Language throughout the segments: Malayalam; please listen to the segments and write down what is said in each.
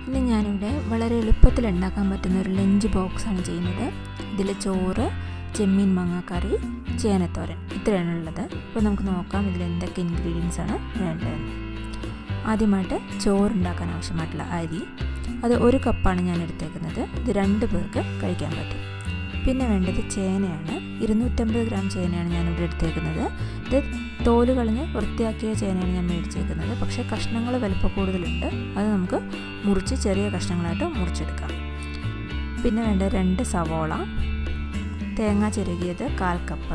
ഇന്ന് ഞാനിവിടെ വളരെ എളുപ്പത്തിൽ ഉണ്ടാക്കാൻ പറ്റുന്ന ഒരു ലഞ്ച് ബോക്സാണ് ചെയ്യുന്നത് ഇതിൽ ചോറ് ചെമ്മീൻ മാങ്ങാക്കറി ചേനത്തോരൻ ഇത്രയാണ് ഉള്ളത് അപ്പോൾ നമുക്ക് നോക്കാം ഇതിൽ എന്തൊക്കെ ഇൻഗ്രീഡിയൻസ് ആണ് വേണ്ടതെന്ന് ആദ്യമായിട്ട് ചോറ് ഉണ്ടാക്കാൻ ആവശ്യമായിട്ടുള്ള അരി അത് ഒരു കപ്പാണ് ഞാൻ എടുത്തേക്കുന്നത് ഇത് രണ്ട് പേർക്ക് കഴിക്കാൻ പറ്റും പിന്നെ വേണ്ടത് ചേനയാണ് ഇരുന്നൂറ്റമ്പത് ഗ്രാം ചേനയാണ് ഞാനിവിടെ എടുത്തേക്കുന്നത് ഇത് തോല് കളഞ്ഞ് വൃത്തിയാക്കിയ ചേനയാണ് ഞാൻ മേടിച്ചേക്കുന്നത് പക്ഷേ കഷ്ണങ്ങൾ വലുപ്പം കൂടുതലുണ്ട് അത് നമുക്ക് മുറിച്ച് ചെറിയ കഷ്ണങ്ങളായിട്ട് മുറിച്ചെടുക്കാം പിന്നെ വേണ്ട രണ്ട് സവോള തേങ്ങ ചിരകിയത് കാൽ കപ്പ്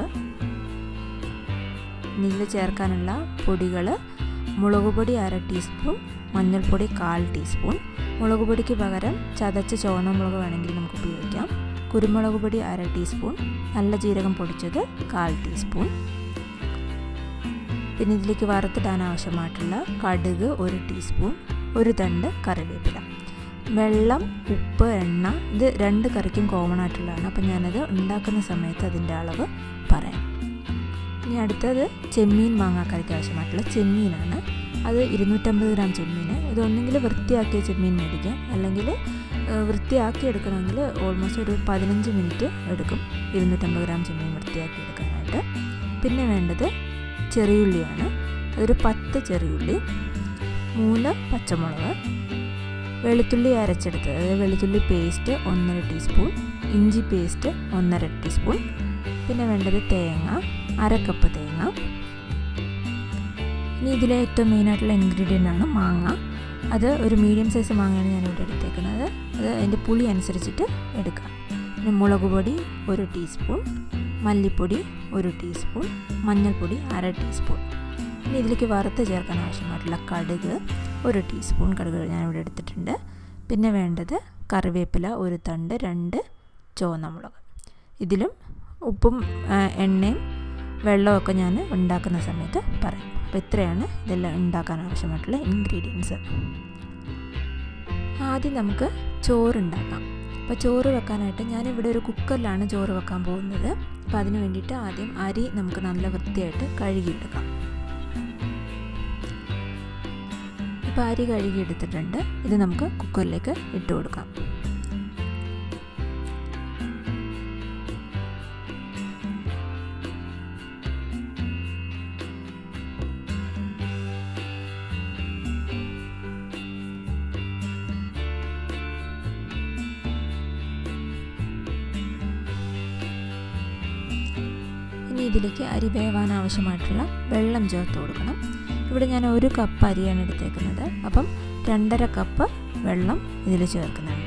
ഇതിൽ ചേർക്കാനുള്ള പൊടികൾ മുളക് പൊടി അര ടീസ്പൂൺ മഞ്ഞൾപ്പൊടി കാൽ ടീസ്പൂൺ മുളക് പൊടിക്ക് പകരം ചതച്ച ചുവന്ന മുളക് വേണമെങ്കിൽ നമുക്ക് ഉപയോഗിക്കാം കുരുമുളക് പൊടി അര ടീസ്പൂൺ നല്ല ജീരകം പൊടിച്ചത് കാൽ ടീസ്പൂൺ പിന്നെ ഇതിലേക്ക് വറുത്തിടാൻ ആവശ്യമായിട്ടുള്ള കടുക് ഒരു ടീസ്പൂൺ ഒരു തണ്ട് കറിവേപ്പില വെള്ളം ഉപ്പ് എണ്ണ ഇത് രണ്ട് കറിക്കും കോമൺ ആയിട്ടുള്ളതാണ് അപ്പം ഞാനത് ഉണ്ടാക്കുന്ന സമയത്ത് അതിൻ്റെ അളവ് പറയാം ഇനി അടുത്തത് ചെമ്മീൻ മാങ്ങാക്കറിക്ക് ആവശ്യമായിട്ടുള്ള ചെമ്മീനാണ് അത് ഇരുന്നൂറ്റമ്പത് ഗ്രാം ചെമ്മീൻ ഇതൊന്നെങ്കിൽ വൃത്തിയാക്കിയ ചെമ്മീൻ മേടിക്കാം അല്ലെങ്കിൽ വൃത്തിയാക്കി എടുക്കണമെങ്കിൽ ഓൾമോസ്റ്റ് ഒരു പതിനഞ്ച് മിനിറ്റ് എടുക്കും ഇരുന്നൂറ്റമ്പത് ഗ്രാം ചെമ്മീൻ വൃത്തിയാക്കി എടുക്കാനായിട്ട് പിന്നെ വേണ്ടത് ചെറിയുള്ളിയാണ് അതൊരു പത്ത് ചെറിയുള്ളി മൂന്ന് പച്ചമുളക് വെളുത്തുള്ളി അരച്ചെടുത്തത് അതായത് വെളുത്തുള്ളി പേസ്റ്റ് ഒന്നര ടീസ്പൂൺ ഇഞ്ചി പേസ്റ്റ് ഒന്നര ടീസ്പൂൺ പിന്നെ വേണ്ടത് തേങ്ങ അര കപ്പ് തേങ്ങ ഇനി ഇതിലെ ഏറ്റവും മെയിനായിട്ടുള്ള ഇൻഗ്രീഡിയൻ്റ് ആണ് മാങ്ങ അത് ഒരു മീഡിയം സൈസ് മാങ്ങയാണ് ഞാനിവിടെ എടുത്തേക്കുന്നത് അത് അതിൻ്റെ പുളി അനുസരിച്ചിട്ട് എടുക്കാം പിന്നെ മുളക് പൊടി ഒരു ടീസ്പൂൺ മല്ലിപ്പൊടി ഒരു ടീസ്പൂൺ മഞ്ഞൾപ്പൊടി അര ടീസ്പൂൺ ഇനി ഇതിലേക്ക് വറുത്ത് ചേർക്കാൻ ആവശ്യമായിട്ടുള്ള കടുക് ഒരു ടീസ്പൂൺ കടുക് ഞാനിവിടെ എടുത്തിട്ടുണ്ട് പിന്നെ വേണ്ടത് കറിവേപ്പില ഒരു തണ്ട് രണ്ട് ചുവന്ന മുളക് ഇതിലും ഉപ്പും എണ്ണയും വെള്ളമൊക്കെ ഞാൻ ഉണ്ടാക്കുന്ന സമയത്ത് പറയും അപ്പോൾ ഇത്രയാണ് ഇതെല്ലാം ഉണ്ടാക്കാൻ ആവശ്യമായിട്ടുള്ള ഇൻഗ്രീഡിയൻസ് ആദ്യം നമുക്ക് ചോറുണ്ടാക്കാം അപ്പോൾ ചോറ് വെക്കാനായിട്ട് ഞാനിവിടെ ഒരു കുക്കറിലാണ് ചോറ് വെക്കാൻ പോകുന്നത് അപ്പോൾ അതിന് വേണ്ടിയിട്ട് ആദ്യം അരി നമുക്ക് നല്ല വൃത്തിയായിട്ട് കഴുകിയെടുക്കാം ഇപ്പോൾ അരി കഴുകി എടുത്തിട്ടുണ്ട് ഇത് നമുക്ക് കുക്കറിലേക്ക് ഇട്ട് കൊടുക്കാം ഇനി ഇതിലേക്ക് അരി വേവാൻ ആവശ്യമായിട്ടുള്ള വെള്ളം ചേർത്ത് കൊടുക്കണം ഇവിടെ ഞാൻ ഒരു കപ്പ് അരിയാണ് എടുത്തേക്കുന്നത് അപ്പം രണ്ടര കപ്പ് വെള്ളം ഇതിൽ ചേർക്കുന്നുണ്ട്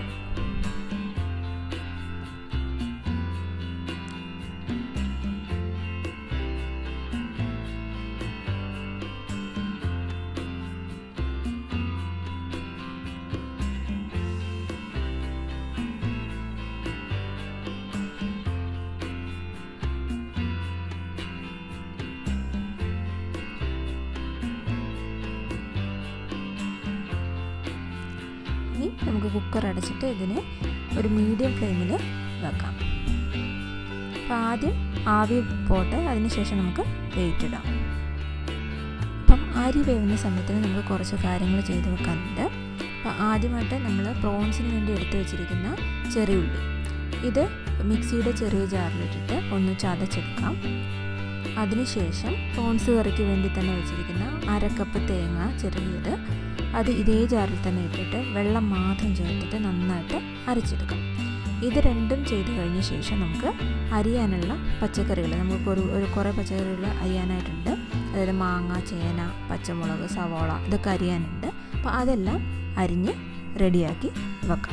ഇനി നമുക്ക് കുക്കർ അടച്ചിട്ട് ഇതിനെ ഒരു മീഡിയം ഫ്ലെയിമിൽ വെക്കാം അപ്പോൾ ആദ്യം ആവി പോട്ടെ അതിനുശേഷം നമുക്ക് വെയിറ്റ് ഇടാം അപ്പം അരി വേവുന്ന സമയത്തിന് നമുക്ക് കുറച്ച് കാര്യങ്ങൾ ചെയ്ത് വെക്കാനുണ്ട് അപ്പോൾ ആദ്യമായിട്ട് നമ്മൾ പ്രോൺസിന് വേണ്ടി എടുത്തു വെച്ചിരിക്കുന്ന ചെറിയുള്ളി ഇത് മിക്സിയുടെ ചെറിയ ജാറിലിട്ടിട്ട് ഒന്ന് ചതച്ചെടുക്കാം അതിനുശേഷം പ്രോൺസ് കറിക്ക് വേണ്ടി തന്നെ വെച്ചിരിക്കുന്ന അരക്കപ്പ് തേങ്ങ ചെറിയത് അത് ഇതേ ജാറിൽ തന്നെ ഇട്ടിട്ട് വെള്ളം മാത്രം ചേർത്തിട്ട് നന്നായിട്ട് അരച്ചെടുക്കാം ഇത് രണ്ടും ചെയ്ത് കഴിഞ്ഞ ശേഷം നമുക്ക് അരിയാനുള്ള പച്ചക്കറികൾ നമുക്ക് ഒരു ഒരു കുറേ പച്ചക്കറികൾ അരിയാനായിട്ടുണ്ട് അതായത് മാങ്ങ ചേന പച്ചമുളക് സവോള ഇതൊക്കെ അരിയാനുണ്ട് അപ്പോൾ അതെല്ലാം അരിഞ്ഞ് റെഡിയാക്കി വെക്കാം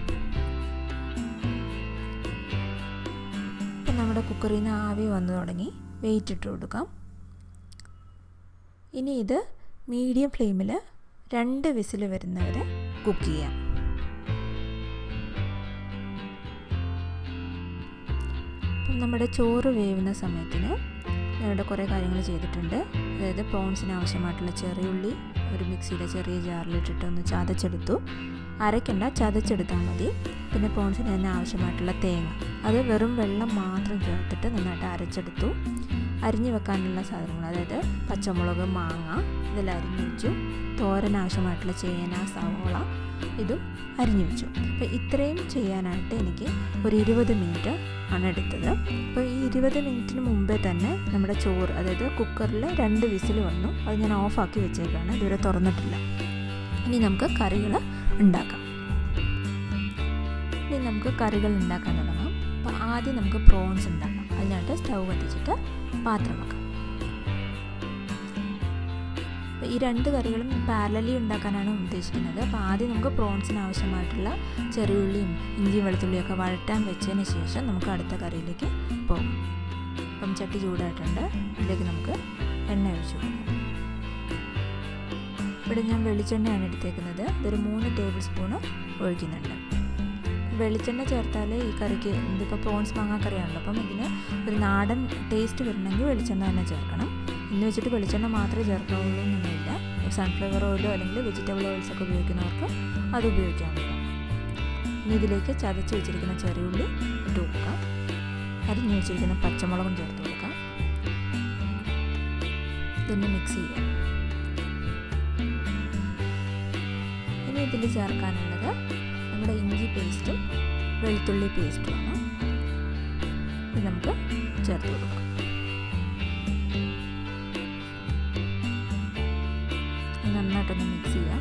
ഇപ്പം നമ്മുടെ കുക്കറിൽ നിന്ന് ആവി വന്നു തുടങ്ങി വെയിറ്റ് ഇട്ട് കൊടുക്കാം ഇനി ഇത് മീഡിയം ഫ്ലെയിമിൽ രണ്ട് വിസിൽ വരുന്നവരെ കുക്ക് ചെയ്യാം അപ്പം നമ്മുടെ ചോറ് വേവുന്ന സമയത്തിന് ഞാനിവിടെ കുറേ കാര്യങ്ങൾ ചെയ്തിട്ടുണ്ട് അതായത് പ്രോൺസിന് ആവശ്യമായിട്ടുള്ള ചെറിയുള്ളി ഒരു മിക്സിയുടെ ചെറിയ ജാറിലിട്ടിട്ട് ഒന്ന് ചതച്ചെടുത്തു അരയ്ക്കണ്ട ചതച്ചെടുത്താൽ മതി പിന്നെ പ്രോൺസിന് തന്നെ ആവശ്യമായിട്ടുള്ള തേങ്ങ അത് വെറും വെള്ളം മാത്രം ചേർത്തിട്ട് നന്നായിട്ട് അരച്ചെടുത്തു അരിഞ്ഞു വെക്കാനുള്ള സാധനങ്ങൾ അതായത് പച്ചമുളക് മാങ്ങ ഇതെല്ലാം അരിഞ്ഞു വെച്ചു തോരൻ ആവശ്യമായിട്ടുള്ള ചേന സവോള ഇതും അരിഞ്ഞു വെച്ചു അപ്പോൾ ഇത്രയും ചെയ്യാനായിട്ട് എനിക്ക് ഒരു ഇരുപത് മിനിറ്റ് ആണ് എടുത്തത് അപ്പോൾ ഈ ഇരുപത് മിനിറ്റിന് മുമ്പേ തന്നെ നമ്മുടെ ചോറ് അതായത് കുക്കറിൽ രണ്ട് വിസിൽ വന്നു അത് ഞാൻ ഓഫാക്കി വെച്ചേക്കാണ് ഇതുവരെ തുറന്നിട്ടില്ല ഇനി നമുക്ക് കറികൾ ഉണ്ടാക്കാം ഇനി നമുക്ക് കറികൾ ഉണ്ടാക്കാൻ തുടങ്ങാം അപ്പോൾ ആദ്യം നമുക്ക് പ്രോൺസ് ഉണ്ടാക്കാം അതിനായിട്ട് സ്റ്റൗ കത്തിച്ചിട്ട് പാത്രം വെക്കാം അപ്പോൾ ഈ രണ്ട് കറികളും പാരലലി ഉണ്ടാക്കാനാണ് ഉദ്ദേശിക്കുന്നത് അപ്പോൾ ആദ്യം നമുക്ക് പ്രോൺസിന് ആവശ്യമായിട്ടുള്ള ചെറിയുള്ളിയും ഇഞ്ചിയും വെളുത്തുള്ളിയൊക്കെ വഴറ്റാൻ വെച്ചതിന് ശേഷം നമുക്ക് അടുത്ത കറിയിലേക്ക് പോകാം അപ്പം ചട്ടി ചൂടായിട്ടുണ്ട് ഇതിലേക്ക് നമുക്ക് എണ്ണ ഒഴിച്ചു കൊടുക്കാം ഇവിടെ ഞാൻ വെളിച്ചെണ്ണയാണ് എടുത്തേക്കുന്നത് ഇതൊരു മൂന്ന് ടേബിൾ സ്പൂണ് ഒഴിക്കുന്നുണ്ട് വെളിച്ചെണ്ണ ചേർത്താൽ ഈ കറിക്ക് ഇതിപ്പോൾ പ്രോൺസ് മാങ്ങാക്കറിയാണല്ലോ അപ്പം ഇതിന് ഒരു നാടൻ ടേസ്റ്റ് വരണമെങ്കിൽ വെളിച്ചെണ്ണ തന്നെ ചേർക്കണം എന്ന് വെച്ചിട്ട് വെളിച്ചെണ്ണ മാത്രമേ ചേർക്കാവുള്ളൂ എന്നൊന്നുമില്ല സൺഫ്ലവർ ഓയിലോ അല്ലെങ്കിൽ വെജിറ്റബിൾ ഓയിൽസ് ഒക്കെ ഉപയോഗിക്കുന്നവർക്ക് അത് ഉപയോഗിക്കാവുന്നതാണ് ഇനി ഇതിലേക്ക് ചതച്ച് വെച്ചിരിക്കുന്ന ചെറിയുള്ളി ഇട്ട് കൊടുക്കാം അരിഞ്ഞ് വെച്ചിരിക്കുന്ന പച്ചമുളകും ചേർത്ത് കൊടുക്കാം ഇതൊന്ന് മിക്സ് ചെയ്യാം ഇനി ഇതിൽ ചേർക്കാനുള്ളത് നമ്മുടെ ഇഞ്ചി പേസ്റ്റും വെളുത്തുള്ളി പേസ്റ്റുമാണ് ഇത് നമുക്ക് ചേർത്ത് കൊടുക്കാം നന്നായിട്ടൊന്ന് മിക്സ് ചെയ്യാം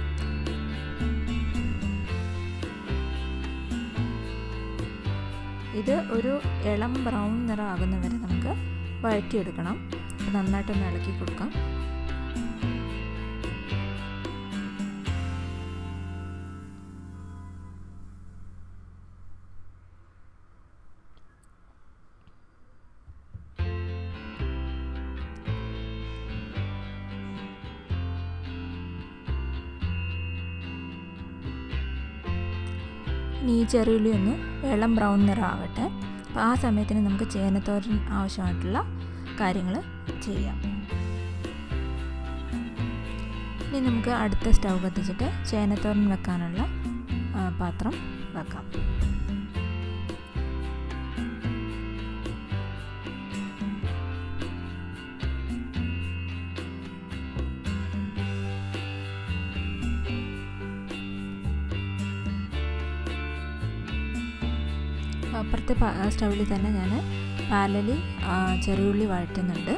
ഇത് ഒരു ഇളം ബ്രൗൺ നിറം ആകുന്നവരെ നമുക്ക് വഴറ്റിയെടുക്കണം നന്നായിട്ടൊന്ന് ഇളക്കി കൊടുക്കാം ഇനി ഈ ചെറിയുള്ളി ഒന്ന് വെള്ളം ബ്രൗൺ നിറം ആവട്ടെ അപ്പോൾ ആ സമയത്തിന് നമുക്ക് ചേനത്തോരൻ ആവശ്യമായിട്ടുള്ള കാര്യങ്ങൾ ചെയ്യാം ഇനി നമുക്ക് അടുത്ത സ്റ്റൗ കത്തിച്ചിട്ട് ചേനത്തോരൻ വെക്കാനുള്ള പാത്രം വെക്കാം അപ്പുറത്തെ സ്റ്റൗവിൽ തന്നെ ഞാൻ പാലലി ചെറിയുള്ളി വഴറ്റുന്നുണ്ട്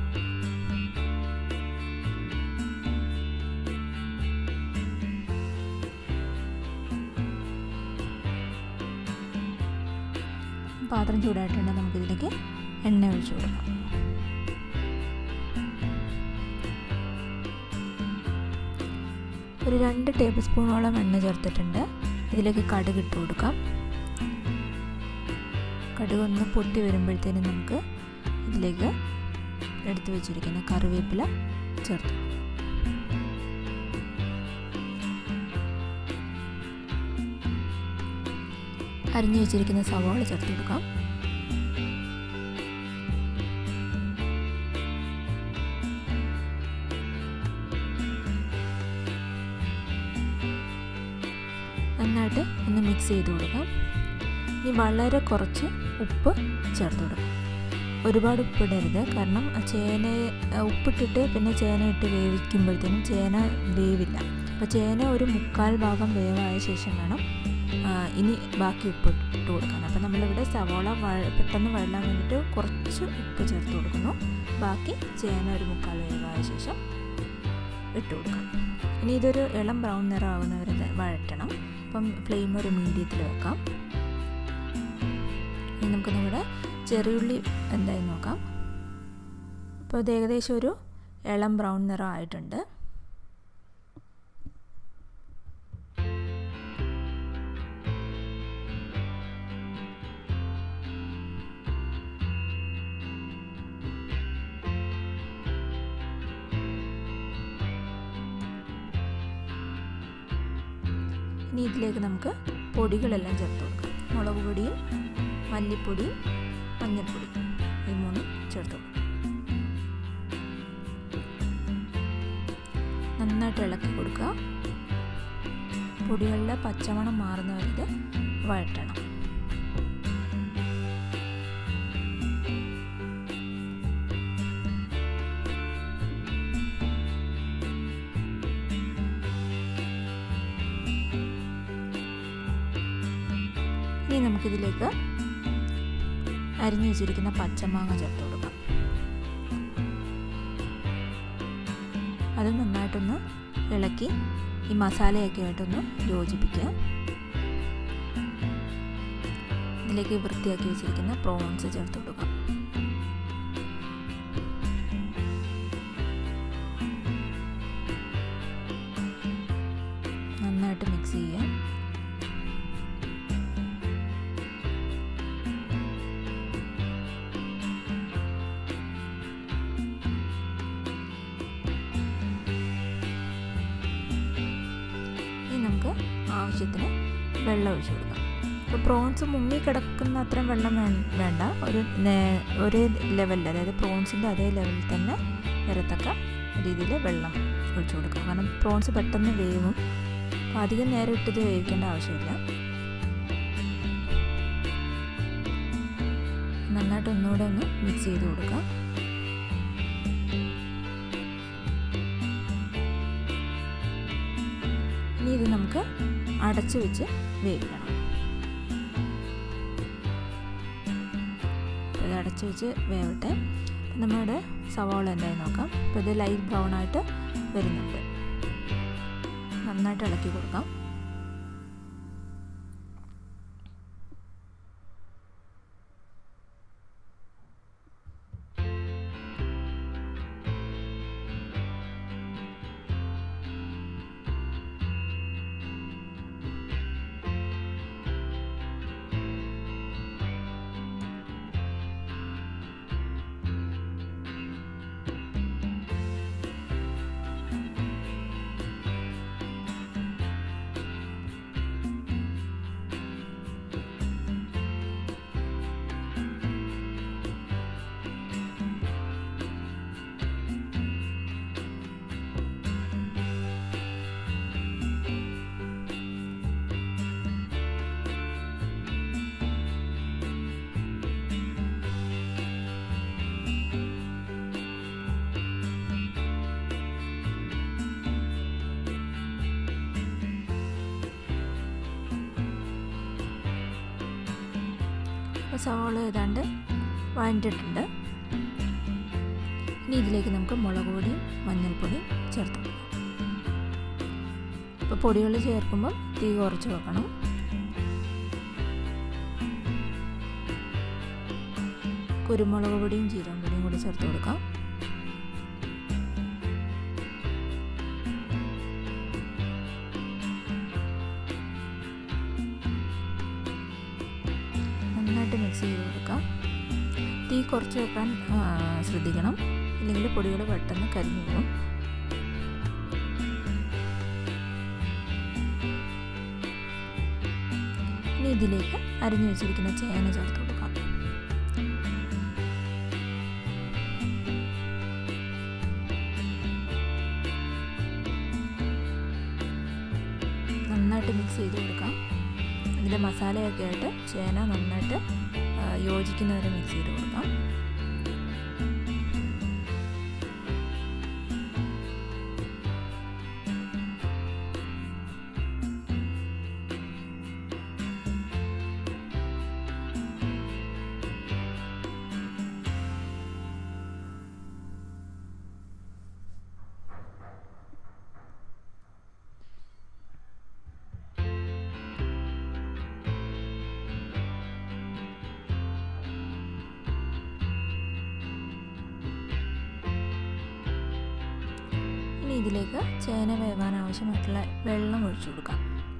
പാത്രം ചൂടായിട്ടുണ്ട് നമുക്കിതിലേക്ക് എണ്ണ ഒഴിച്ചു കൊടുക്കാം ഒരു രണ്ട് ടേബിൾ സ്പൂണോളം എണ്ണ ചേർത്തിട്ടുണ്ട് ഇതിലേക്ക് കടുക് ഇട്ട് കൊടുക്കാം കടുക് ഒന്ന് പൊട്ടി വരുമ്പോഴത്തേനും നമുക്ക് ഇതിലേക്ക് എടുത്തു വെച്ചിരിക്കുന്ന കറിവേപ്പില ചേർത്ത് അരിഞ്ഞു വെച്ചിരിക്കുന്ന സവാള ചേർത്ത് കൊടുക്കാം നന്നായിട്ട് ഒന്ന് മിക്സ് ചെയ്ത് കൊടുക്കാം ഇനി വളരെ കുറച്ച് ഉപ്പ് ചേർത്ത് കൊടുക്കാം ഒരുപാട് ഉപ്പിടരുത് കാരണം ചേന ഉപ്പിട്ടിട്ട് പിന്നെ ചേന ഇട്ട് വേവിക്കുമ്പോഴത്തേനും ചേന വേവില്ല അപ്പോൾ ചേന ഒരു മുക്കാൽ ഭാഗം വേവായ ശേഷം വേണം ഇനി ബാക്കി ഉപ്പ് ഇട്ട് കൊടുക്കാൻ അപ്പോൾ നമ്മളിവിടെ സവോള വഴ പെട്ടെന്ന് വഴലാൻ വേണ്ടിയിട്ട് കുറച്ച് ഉപ്പ് ചേർത്ത് കൊടുക്കുന്നു ബാക്കി ചേന ഒരു മുക്കാൽ വേവായ ശേഷം ഇട്ട് കൊടുക്കാം ഇനി ഇതൊരു ഇളം ബ്രൗൺ നിറം ആകുന്നവരെ വഴറ്റണം അപ്പം ഫ്ലെയിം ഒരു മീഡിയത്തിൽ വെക്കാം ഇനി നമുക്ക് നമ്മുടെ ചെറിയുള്ളി എന്തായി നോക്കാം അപ്പോൾ ഇത് ഏകദേശം ഒരു ഇളം ബ്രൗൺ നിറം ആയിട്ടുണ്ട് ഇനി ഇതിലേക്ക് നമുക്ക് പൊടികളെല്ലാം ചേർത്ത് കൊടുക്കാം മുളക് പൊടിയും മല്ലിപ്പൊടിയും മഞ്ഞൾപ്പൊടിയും ഈ മൂന്നും ചേർത്ത് കൊടുക്കാം നന്നായിട്ട് ഇളക്കി കൊടുക്കുക പൊടികളുടെ പച്ചമണം മാറുന്നവരെ ഇത് വഴറ്റണം ഇനി നമുക്കിതിലേക്ക് അരിഞ്ഞു വെച്ചിരിക്കുന്ന പച്ചമാങ്ങ ചേർത്ത് കൊടുക്കാം അത് നന്നായിട്ടൊന്ന് ഇളക്കി ഈ മസാലയൊക്കെ ആയിട്ടൊന്ന് യോജിപ്പിക്കുക ഇതിലേക്ക് വൃത്തിയാക്കി വെച്ചിരിക്കുന്ന പ്രോൺസ് ചേർത്ത് കൊടുക്കാം നന്നായിട്ട് മിക്സ് ചെയ്യുക ഇനി നമുക്ക് ആവശ്യത്തിന് വെള്ളം ഒഴിച്ചു കൊടുക്കാം ഇപ്പോൾ പ്രോൺസ് മുങ്ങി കിടക്കുന്ന അത്രയും വെള്ളം വേണ്ട ഒരു ഒരേ ലെവലിൽ അതായത് പ്രോൺസിൻ്റെ അതേ ലെവലിൽ തന്നെ വരത്തക്ക രീതിയിൽ വെള്ളം ഒഴിച്ചു കൊടുക്കുക കാരണം പ്രോൺസ് പെട്ടെന്ന് വേവും അപ്പോൾ അധികം നേരം ഇട്ടത് വേവിക്കേണ്ട ആവശ്യമില്ല നന്നായിട്ട് ഒന്നുകൂടെ ഒന്ന് മിക്സ് ചെയ്ത് കൊടുക്കുക ഇനി ഇത് നമുക്ക് അടച്ചു വെച്ച് വേവിക്കണം ഇത് അടച്ചു വെച്ച് വേവട്ടെ നമ്മുടെ സവാള എന്തായി നോക്കാം അപ്പോൾ ഇത് ലൈറ്റ് ബ്രൗൺ ആയിട്ട് വരുന്നുണ്ട് നന്നായിട്ട് ഇളക്കി കൊടുക്കാം അപ്പോൾ സവാള ഏതാണ്ട് വഴണ്ടിട്ടുണ്ട് ഇനി ഇതിലേക്ക് നമുക്ക് മുളക് പൊടിയും മഞ്ഞൾപ്പൊടിയും ചേർത്ത് കൊടുക്കാം അപ്പോൾ പൊടികൾ ചേർക്കുമ്പോൾ തീ കുറച്ച് വെക്കണം കുരുമുളക് പൊടിയും ജീരകം പൊടിയും കൂടി ചേർത്ത് കൊടുക്കാം നന്നായിട്ട് മിക്സ് ചെയ്ത് കൊടുക്കാം തീ കുറച്ച് വെക്കാൻ ശ്രദ്ധിക്കണം ഇല്ലെങ്കിൽ പൊടികൾ പെട്ടെന്ന് കരിഞ്ഞു പോകും ഇനി ഇതിലേക്ക് അരിഞ്ഞു വെച്ചിരിക്കുന്ന ചേന ചേർത്ത് കൊടുക്കാം നന്നായിട്ട് മിക്സ് ചെയ്ത് കൊടുക്കാം ഇതിൻ്റെ മസാലയൊക്കെ ആയിട്ട് ചേന നന്നായിട്ട് യോജിക്കുന്നവരെ മിക്സ് ചെയ്ത് കൊടുക്കാം ഇനി ഇതിലേക്ക് ചേന വേവാൻ ആവശ്യമായിട്ടുള്ള വെള്ളം ഒഴിച്ചു കൊടുക്കാം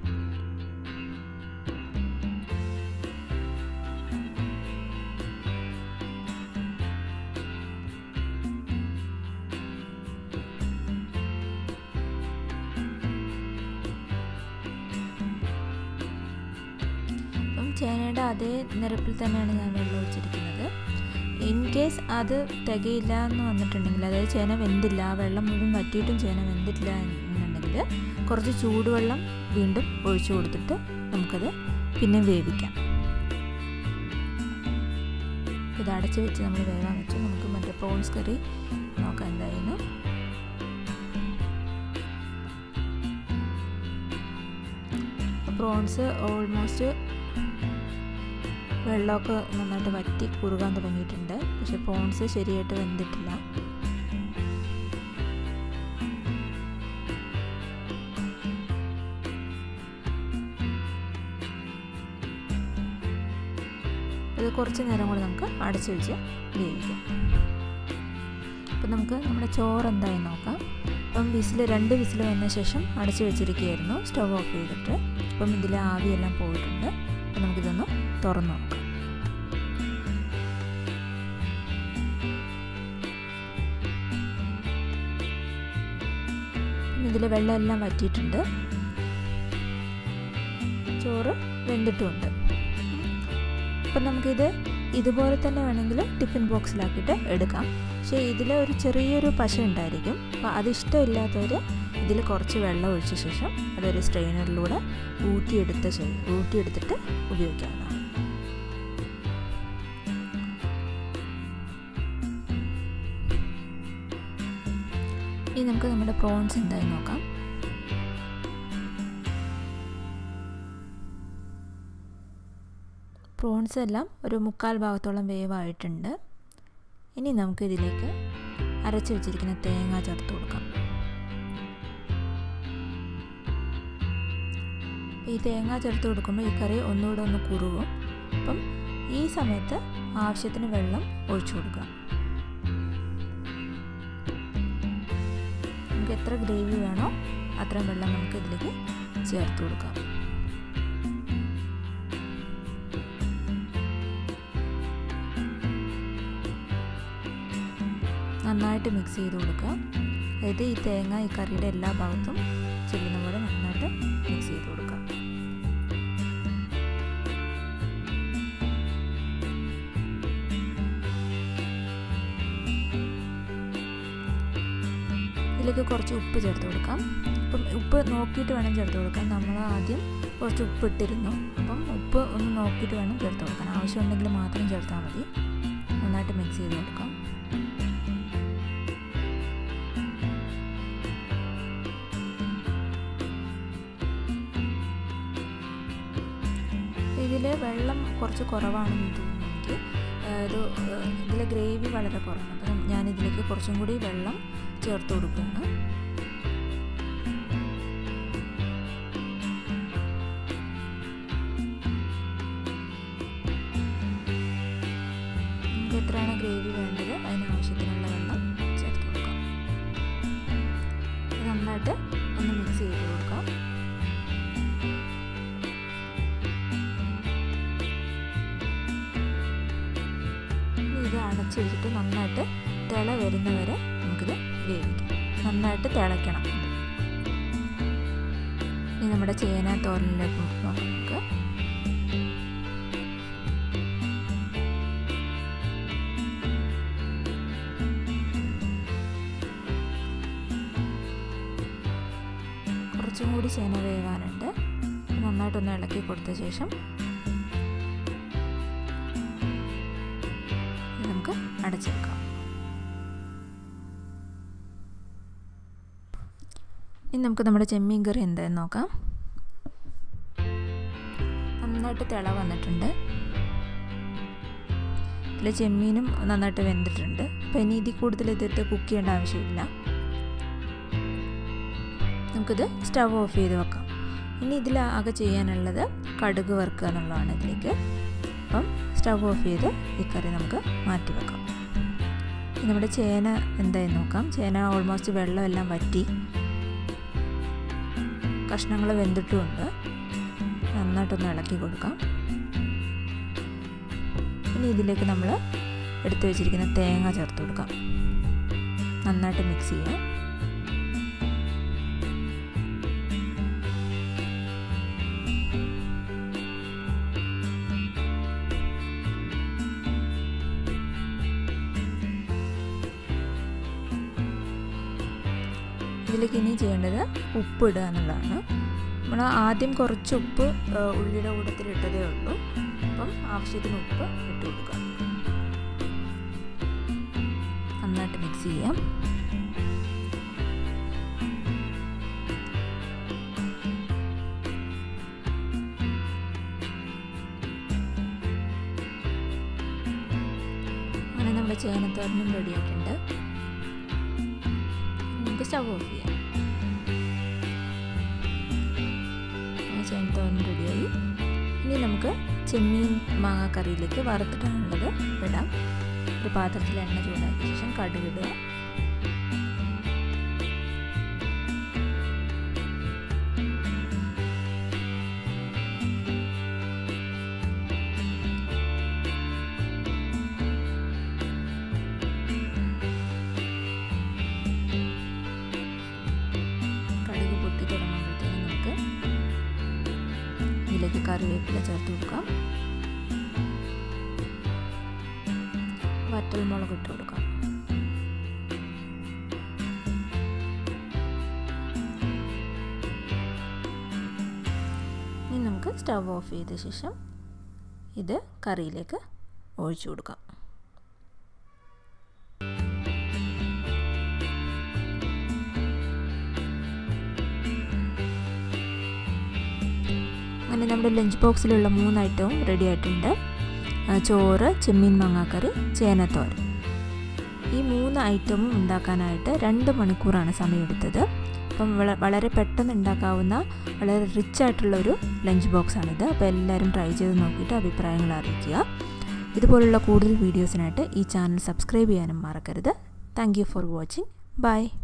അപ്പം ചേനയുടെ അതേ നിരപ്പിൽ തന്നെയാണ് ഞാൻ വെള്ളം ഒഴിച്ചിരിക്കുന്നത് ഇൻ കേസ് അത് തികയില്ല എന്ന് വന്നിട്ടുണ്ടെങ്കിൽ അതായത് ചേന വെന്തില്ല ആ വെള്ളം മുഴുവൻ വറ്റിയിട്ടും ചേന വെന്തിട്ടില്ല എന്നുണ്ടെങ്കിൽ കുറച്ച് ചൂടുവെള്ളം വീണ്ടും ഒഴിച്ചു കൊടുത്തിട്ട് നമുക്കത് പിന്നെ വേവിക്കാം ഇത് അടച്ച് വെച്ച് നമ്മൾ വേവാൻ വെച്ച് നമുക്ക് മറ്റേ പ്രോൺസ് കറി നോക്കാം എന്തായാലും പ്രോൺസ് ഓൾമോസ്റ്റ് വെള്ളമൊക്കെ നന്നായിട്ട് വറ്റി കുറുകാൻ തുടങ്ങിയിട്ടുണ്ട് പക്ഷെ പ്രോൺസ് ശരിയായിട്ട് വെന്തിട്ടില്ല ഇത് കുറച്ച് നേരം കൂടി നമുക്ക് അടച്ചു വെച്ച് വേവിക്കാം അപ്പം നമുക്ക് നമ്മുടെ ചോറ് എന്തായി നോക്കാം അപ്പം വിസിൽ രണ്ട് വിസിൽ വന്ന ശേഷം അടച്ചു വെച്ചിരിക്കുകയായിരുന്നു സ്റ്റവ് ഓഫ് ചെയ്തിട്ട് അപ്പം ഇതിലെ ആവിയെല്ലാം പോയിട്ടുണ്ട് അപ്പം നമുക്കിതൊന്ന് തുറന്നു നോക്കാം ഇതിലെ വെള്ളമെല്ലാം വറ്റിയിട്ടുണ്ട് ചോറ് വെന്തിട്ടുമുണ്ട് അപ്പം നമുക്കിത് ഇതുപോലെ തന്നെ വേണമെങ്കിൽ ടിഫിൻ ബോക്സിലാക്കിയിട്ട് എടുക്കാം പക്ഷേ ഇതിൽ ഒരു ചെറിയൊരു പശ ഉണ്ടായിരിക്കും അപ്പോൾ അത് ഇഷ്ടമില്ലാത്തവർ ഇതിൽ കുറച്ച് വെള്ളം ഒഴിച്ച ശേഷം അതൊരു സ്ട്രെയിനറിലൂടെ ഊറ്റിയെടുത്ത ശേഷം ഊറ്റിയെടുത്തിട്ട് ഉപയോഗിക്കാവുന്നതാണ് ഇനി നമുക്ക് നമ്മുടെ പ്രോൺസ് എന്തായി നോക്കാം പ്രോൺസ് എല്ലാം ഒരു മുക്കാൽ ഭാഗത്തോളം വേവായിട്ടുണ്ട് ഇനി നമുക്ക് ഇതിലേക്ക് അരച്ച് വെച്ചിരിക്കുന്ന തേങ്ങ ചേർത്ത് കൊടുക്കാം ഈ തേങ്ങ ചേർത്ത് കൊടുക്കുമ്പോൾ ഈ കറി ഒന്നുകൂടെ ഒന്ന് കുറുകും അപ്പം ഈ സമയത്ത് ആവശ്യത്തിന് വെള്ളം ഒഴിച്ചു കൊടുക്കുക നമുക്ക് എത്ര ഗ്രേവി വേണോ അത്രയും വെള്ളം നമുക്ക് ഇതിലേക്ക് ചേർത്ത് കൊടുക്കാം നന്നായിട്ട് മിക്സ് ചെയ്ത് കൊടുക്കുക അതായത് ഈ തേങ്ങ ഈ കറിയുടെ എല്ലാ ഭാഗത്തും ചെല്ലുന്ന പോലെ നന്നായിട്ട് മിക്സ് ചെയ്ത് കൊടുക്കുക ഇതിലേക്ക് കുറച്ച് ഉപ്പ് ചേർത്ത് കൊടുക്കാം അപ്പം ഉപ്പ് നോക്കിയിട്ട് വേണം ചേർത്ത് കൊടുക്കാൻ നമ്മൾ ആദ്യം കുറച്ച് ഉപ്പ് ഇട്ടിരുന്നു അപ്പം ഉപ്പ് ഒന്ന് നോക്കിയിട്ട് വേണം ചേർത്ത് കൊടുക്കാൻ ആവശ്യമുണ്ടെങ്കിൽ മാത്രം ചേർത്താൽ മതി നന്നായിട്ട് മിക്സ് ചെയ്ത് കൊടുക്കാം ഇതിൽ വെള്ളം കുറച്ച് കുറവാണെന്ന് തോന്നുന്നു എനിക്ക് ഇത് ഇതിലെ ഗ്രേവി വളരെ കുറവാണ് അപ്പം ഞാൻ ഇതിലേക്ക് കുറച്ചും കൂടി വെള്ളം ചേർത്ത് കൊടുക്കുകയാണ് നമുക്ക് എത്രയാണ് ഗ്രേവി വേണ്ടത് അതിനാവശ്യത്തിനുള്ള വെള്ളം ചേർത്ത് കൊടുക്കാം നന്നായിട്ട് ഒന്ന് മിക്സ് ചെയ്ത് കൊടുക്കാം ഇത് അടച്ചു വെച്ചിട്ട് നന്നായിട്ട് തിള വരുന്നവരെ നമുക്കിത് വേവിക്കാം നന്നായിട്ട് തിളയ്ക്കണം ഇനി നമ്മുടെ ചേന തോരനിലേക്ക് നോക്കാം നമുക്ക് കുറച്ചും കൂടി ചേന വേവാനുണ്ട് നന്നായിട്ടൊന്ന് ഇളക്കി കൊടുത്ത ശേഷം നമുക്ക് അടച്ചെടുക്കാം ഇനി നമുക്ക് നമ്മുടെ ചെമ്മീൻ കറി എന്തായെന്ന് നോക്കാം നന്നായിട്ട് തിള വന്നിട്ടുണ്ട് ഇതിൽ ചെമ്മീനും നന്നായിട്ട് വെന്തിട്ടുണ്ട് അപ്പോൾ ഇനി ഇതിൽ കൂടുതൽ ഇതിട്ട് കുക്ക് ചെയ്യേണ്ട ആവശ്യമില്ല നമുക്കിത് സ്റ്റവ് ഓഫ് ചെയ്ത് വെക്കാം ഇനി ഇതിൽ ആകെ ചെയ്യാനുള്ളത് കടുക് വറുക്കുക എന്നുള്ളതാണ് ഇതിലേക്ക് അപ്പം സ്റ്റവ് ഓഫ് ചെയ്ത് ഈ കറി നമുക്ക് മാറ്റി വെക്കാം നമ്മുടെ ചേന എന്തായി നോക്കാം ചേന ഓൾമോസ്റ്റ് വെള്ളമെല്ലാം വറ്റി കഷ്ണങ്ങൾ വെന്തിട്ടുമുണ്ട് നന്നായിട്ടൊന്ന് ഇളക്കി കൊടുക്കാം ഇനി ഇതിലേക്ക് നമ്മൾ എടുത്തു വെച്ചിരിക്കുന്ന തേങ്ങ ചേർത്ത് കൊടുക്കാം നന്നായിട്ട് മിക്സ് ചെയ്യാം ഇതിലേക്ക് ഇനി ചെയ്യേണ്ടത് ഉപ്പ് ഇടുക എന്നുള്ളതാണ് നമ്മൾ ആദ്യം കുറച്ച് ഉപ്പ് ഉള്ളിയുടെ കൂട്ടത്തിൽ ഇട്ടതേ ഉള്ളൂ അപ്പം ആവശ്യത്തിന് ഉപ്പ് ഇട്ട് കൊടുക്കുക നന്നായിട്ട് മിക്സ് ചെയ്യാം നമ്മുടെ ചേനത്തോരനും റെഡി ആയിട്ടുണ്ട് നമുക്ക് സ്റ്റവ് ഓഫ് ചെയ്യാം ചേനത്തോരൻ റെഡിയായി ഇനി നമുക്ക് ചെമ്മീൻ മാങ്ങാക്കറിയിലേക്ക് വറുത്തിട്ടാണുള്ളത് ഇടാം ഒരു പാത്രത്തിൽ എണ്ണ ചൂടാക്കിയ ശേഷം കടുകിടുക കടുക് പൊട്ടി തുടങ്ങുമ്പോഴത്തേക്കും നമുക്ക് ഇതിലേക്ക് കറിവേപ്പില ചേർത്ത് കൊടുക്കാം വറ്റൽ മുളക് ഇട്ട് കൊടുക്കാം ഇനി നമുക്ക് സ്റ്റവ് ഓഫ് ചെയ്ത ശേഷം ഇത് കറിയിലേക്ക് ഒഴിച്ചു കൊടുക്കാം അങ്ങനെ നമ്മുടെ ലഞ്ച് ബോക്സിലുള്ള മൂന്ന് ഐറ്റവും റെഡി ആയിട്ടുണ്ട് ചോറ് ചെമ്മീൻ മാങ്ങാക്കറി ചേനത്തോരൻ ഈ മൂന്ന് ഐറ്റവും ഉണ്ടാക്കാനായിട്ട് രണ്ട് മണിക്കൂറാണ് സമയമെടുത്തത് അപ്പം വളരെ പെട്ടെന്ന് ഉണ്ടാക്കാവുന്ന വളരെ റിച്ച് ആയിട്ടുള്ളൊരു ലഞ്ച് ബോക്സാണിത് അപ്പോൾ എല്ലാവരും ട്രൈ ചെയ്ത് നോക്കിയിട്ട് അഭിപ്രായങ്ങൾ അറിയിക്കുക ഇതുപോലുള്ള കൂടുതൽ വീഡിയോസിനായിട്ട് ഈ ചാനൽ സബ്സ്ക്രൈബ് ചെയ്യാനും മറക്കരുത് താങ്ക് ഫോർ വാച്ചിങ് ബൈ